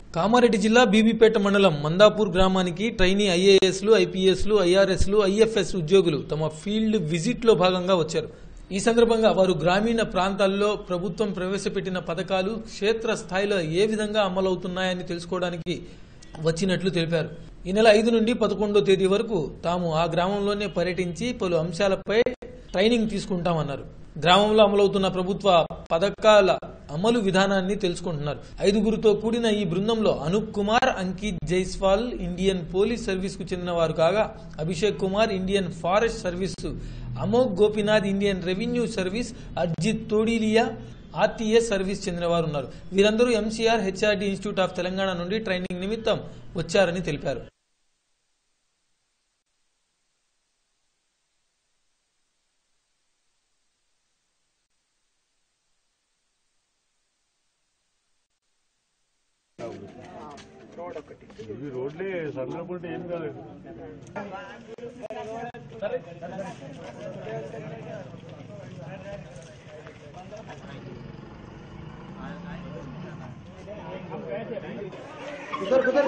కామారెడ్డి జిల్లా బీబీపేట మండలం మందాపూర్ గ్రామానికి ట్రైనీ ఐఏఎస్లు ఐపీఎస్లు ఐఆర్ఎస్లు ఐఎఫ్ఎస్ ఉద్యోగులు తమ ఫీల్డ్ విజిట్లో భాగంగా వచ్చారు ఈ సందర్భంగా వారు గ్రామీణ ప్రాంతాల్లో ప్రభుత్వం ప్రవేశపెట్టిన పథకాలు క్షేత్ర స్థాయిలో ఏ విధంగా అమలవుతున్నాయని తెలుసుకోవడానికి వచ్చినట్లు తెలిపారు ఈ నెల ఐదు నుండి పదకొండో తేదీ వరకు తాము ఆ గ్రామంలోనే పర్యటించి పలు అంశాలపై ట్రైనింగ్ తీసుకుంటామన్నారు గ్రామంలో అమలవుతున్న ప్రభుత్వ పథకాల అమలు విధానాన్ని తెలుసుకుంటున్నారు ఐదుగురితో కూడిన ఈ బృందంలో Anoop Kumar Ankit Jaiswal Indian Police Service కు చెందిన వారు కాగా Abhishek Kumar Indian Forest Service Amok Gopinath Indian Revenue Service Arjit Thodiliya RTS service చెందిన వారు ఉన్నారు వీరందరూ MCR HRD Institute of Telangana నుండి ట్రైనింగ్ నిమిత్తం వచ్చారని తెలిపారు ఇవి రోడ్లే సందర్భం ఏం కాలేదు కుదర్ కుదర్